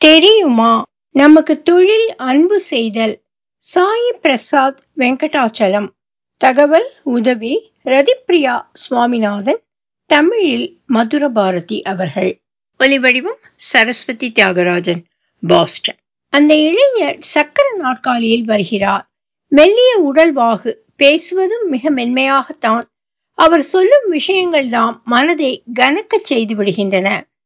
தெரியுமா நமக்கு தொழில் அன்பு செய்தல் சாயி பிரசாத் வெங்கடாச்சலம் தகவல் உதவி ரதிப்பிரியா சுவாமிநாதன் தமிழில் மதுர பாரதி அவர்கள் ஒலிவடிவம் சரஸ்வதி தியாகராஜன் பாஸ்டன் அந்த இளைஞர் சக்கர நாற்காலியில் வருகிறார் மெல்லிய உடல்வாகு பேசுவதும் மிக மென்மையாகத்தான் அவர் சொல்லும் விஷயங்கள் தாம் மனதை கனக்கச் செய்து விடுகின்றன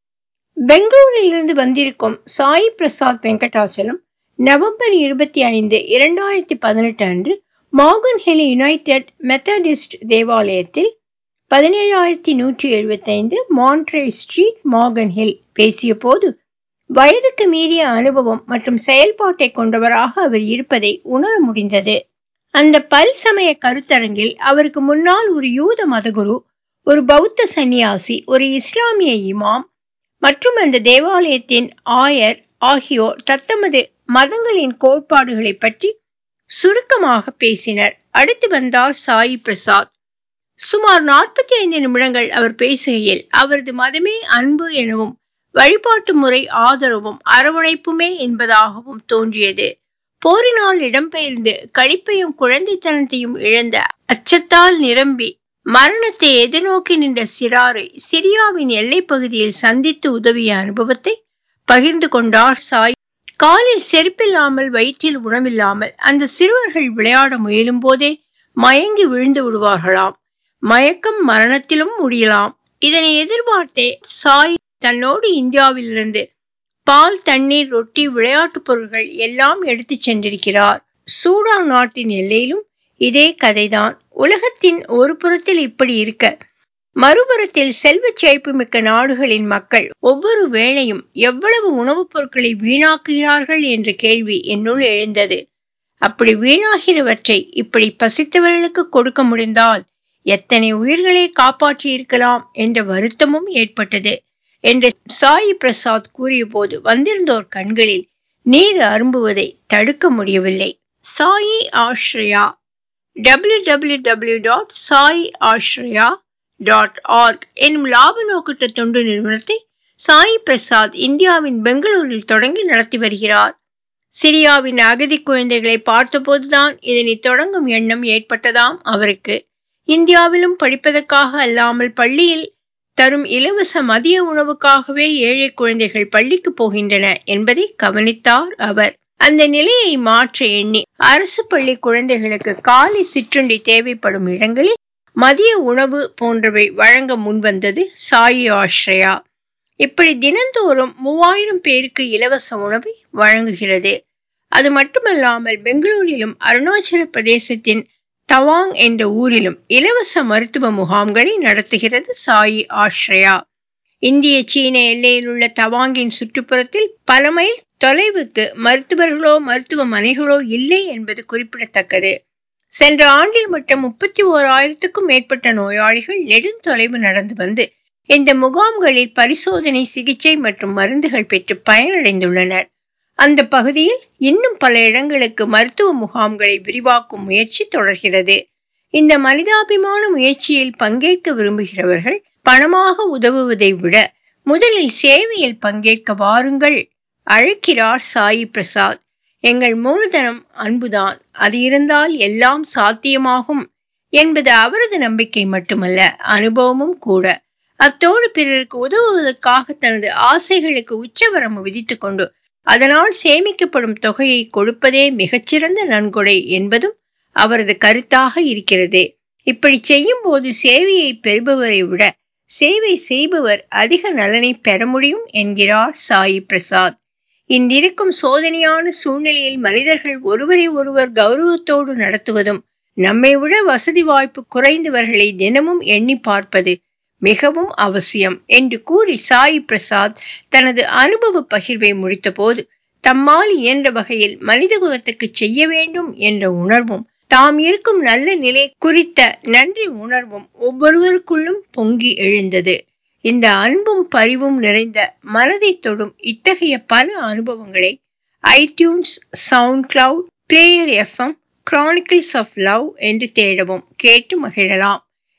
பெங்களூரில் இருந்து வந்திருக்கும் சாய் பிரசாத் வெங்கடாச்சலம் நவம்பர் இருபத்தி ஐந்து இரண்டாயிரத்தி பதினெட்டு அன்று மாகன் ஹில் யுனைடெட் மெத்தடிஸ்ட் தேவாலயத்தில் பதினேழாயிரத்தி நூற்றி எழுபத்தைந்து மான்ட்ரே ஸ்ட்ரீட் மாகன் ஹில் பேசிய போது வயதுக்கு மீறிய அனுபவம் மற்றும் செயல்பாட்டை கொண்டவராக அவர் இருப்பதை உணர முடிந்தது அந்த பல் சமய கருத்தரங்கில் அவருக்கு முன்னால் ஒரு யூத மதகுரு ஒரு பௌத்த சந்நியாசி ஒரு இஸ்லாமிய இமாம் மற்றும் அந்த தேவாலயத்தின் ஆயர் ஆகியோர் தத்தமது மதங்களின் கோட்பாடுகளை பற்றி சுருக்கமாக பேசினர் அடுத்து வந்தார் சாயி பிரசாத் சுமார் நாற்பத்தி ஐந்து நிமிடங்கள் அவர் பேசுகையில் அவரது மதமே அன்பு எனவும் வழிபாட்டு முறை ஆதரவும் அரவணைப்புமே என்பதாகவும் தோன்றியது போரினால் இடம்பெயர்ந்து களிப்பையும் குழந்தைத்தனத்தையும் இழந்த அச்சத்தால் நிரம்பி மரணத்தை எதிர்நோக்கி நின்ற சிறாரை சிரியாவின் எல்லைப் பகுதியில் சந்தித்து உதவிய அனுபவத்தை பகிர்ந்து கொண்டார் சாய் காலில் செருப்பில்லாமல் வயிற்றில் உணவில்லாமல் அந்த சிறுவர்கள் விளையாட முயலும் போதே மயங்கி விழுந்து விடுவார்களாம் மயக்கம் மரணத்திலும் முடியலாம் இதனை எதிர்பார்த்தே சாய் தன்னோடு இந்தியாவிலிருந்து பால் தண்ணீர் ரொட்டி விளையாட்டுப் பொருட்கள் எல்லாம் எடுத்துச் சென்றிருக்கிறார் சூடான் நாட்டின் எல்லையிலும் இதே கதைதான் உலகத்தின் ஒரு புறத்தில் இப்படி இருக்க மறுபுறத்தில் செல்வச் செழிப்பு மிக்க நாடுகளின் மக்கள் ஒவ்வொரு வேளையும் எவ்வளவு உணவுப் பொருட்களை வீணாக்குகிறார்கள் என்ற கேள்வி என்னுள் எழுந்தது அப்படி வீணாகிறவற்றை இப்படி பசித்தவர்களுக்கு கொடுக்க முடிந்தால் எத்தனை உயிர்களை காப்பாற்றி இருக்கலாம் என்ற வருத்தமும் ஏற்பட்டது என்று சாயி பிரசாத் கூறிய போது வந்திருந்தோர் கண்களில் நீர் அரும்புவதை தடுக்க முடியவில்லை Sai Ashraya W W W dot Sai Ashraya dot org என்னும் லாப நோக்கற்ற தொண்டு நிறுவனத்தை சாய் பிரசாத் இந்தியாவின் பெங்களூரில் தொடங்கி நடத்தி வருகிறார் சிரியாவின் அகதி குழந்தைகளை பார்த்தபோதுதான் இதனை தொடங்கும் எண்ணம் ஏற்பட்டதாம் அவருக்கு இந்தியாவிலும் படிப்பதற்காக அல்லாமல் பள்ளியில் தரும் இலவச மதிய உணவுக்காகவே ஏழை குழந்தைகள் பள்ளிக்கு போகின்றன என்பதை கவனித்தார் அவர் அந்த நிலையை மாற்ற எண்ணி அரசு பள்ளி குழந்தைகளுக்கு காலை சிற்றுண்டி தேவைப்படும் இடங்களில் மதிய உணவு போன்றவை வழங்க முன்வந்தது சாயி ஆஸ்ரயா இப்படி தினந்தோறும் மூவாயிரம் பேருக்கு இலவச உணவை வழங்குகிறது அது மட்டுமல்லாமல் பெங்களூரிலும் அருணாச்சல பிரதேசத்தின் தவாங் என்ற ஊரிலும் இலவச மருத்துவ முகாம்களை நடத்துகிறது சாயி ஆஸ்ரயா இந்திய சீன எல்லையில் உள்ள தவாங்கின் சுற்றுப்புறத்தில் பல மைல் தொலைவுக்கு மருத்துவர்களோ மருத்துவமனைகளோ இல்லை என்பது குறிப்பிடத்தக்கது சென்ற ஆண்டில் மட்டும் முப்பத்தி ஓராயிரத்துக்கும் மேற்பட்ட நோயாளிகள் நெடுந்தொலைவு நடந்து வந்து இந்த முகாம்களில் பரிசோதனை சிகிச்சை மற்றும் மருந்துகள் பெற்று பயனடைந்துள்ளனர் அந்த பகுதியில் இன்னும் பல இடங்களுக்கு மருத்துவ முகாம்களை விரிவாக்கும் முயற்சி தொடர்கிறது இந்த மனிதாபிமான முயற்சியில் பங்கேற்க விரும்புகிறவர்கள் பணமாக உதவுவதை விட முதலில் சேவையில் பங்கேற்க வாருங்கள் அழைக்கிறார் சாயி பிரசாத் எங்கள் மூலதனம் அன்புதான் அது இருந்தால் எல்லாம் சாத்தியமாகும் என்பது அவரது நம்பிக்கை மட்டுமல்ல அனுபவமும் கூட அத்தோடு பிறருக்கு உதவுவதற்காக தனது ஆசைகளுக்கு உச்சவரம்பு விதித்துக் கொண்டு அதனால் சேமிக்கப்படும் தொகையை கொடுப்பதே மிகச்சிறந்த நன்கொடை என்பதும் அவரது கருத்தாக இருக்கிறது இப்படி செய்யும் போது சேவையை பெறுபவரை விட சேவை செய்பவர் அதிக நலனை பெற முடியும் என்கிறார் சாயி பிரசாத் இன்றிருக்கும் சோதனையான சூழ்நிலையில் மனிதர்கள் ஒருவரை ஒருவர் கௌரவத்தோடு நடத்துவதும் நம்மை விட வசதி வாய்ப்பு குறைந்தவர்களை தினமும் எண்ணி பார்ப்பது மிகவும் அவசியம் என்று கூறி சாயி பிரசாத் தனது அனுபவ பகிர்வை முடித்தபோது தம்மால் இயன்ற வகையில் மனித குலத்துக்கு செய்ய வேண்டும் என்ற உணர்வும் தாம் இருக்கும் நல்ல நிலை குறித்த நன்றி உணர்வும் ஒவ்வொருவருக்குள்ளும் பொங்கி எழுந்தது இந்த அன்பும் பரிவும் நிறைந்த மனதை தொடும் இத்தகைய பல அனுபவங்களை iTunes SoundCloud player FM chronicles of love என்று தேடவும் கேட்டு மகிழலாம்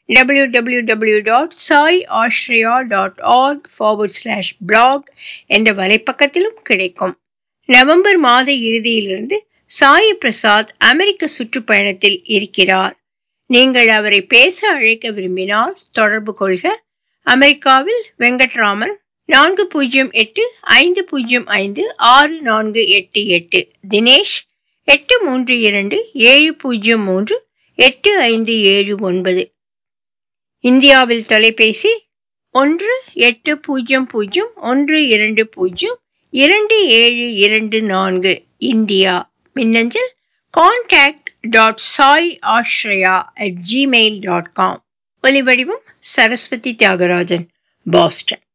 W W W dot Sai Ashraya dot org forward slash blog என்ற வலைப்பக்கத்திலும் கிடைக்கும் நவம்பர் மாத இறுதியிலிருந்து சாய் பிரசாத் அமெரிக்க சுற்றுப்பயணத்தில் இருக்கிறார் நீங்கள் அவரை பேச அழைக்க விரும்பினால் தொடர்பு கொள்க அமெரிக்காவில் வெங்கட்ராமன் நான்கு பூஜ்ஜியம் எட்டு ஐந்து பூஜ்ஜியம் ஐந்து ஆறு நான்கு எட்டு எட்டு தினேஷ் எட்டு மூன்று இரண்டு ஏழு பூஜ்ஜியம் மூன்று எட்டு ஐந்து ஏழு ஒன்பது இந்தியாவில் தொலைபேசி ஒன்று எட்டு பூஜ்ஜியம் பூஜ்ஜியம் ஒன்று இரண்டு பூஜ்ஜியம் இரண்டு ஏழு இரண்டு நான்கு இந்தியா மின்னஞ்சல் contact dot Sai Ashraya at Gmail dot com ஒலிவடிவம் சரஸ்வதி தியாகராஜன் பாஸ்டன்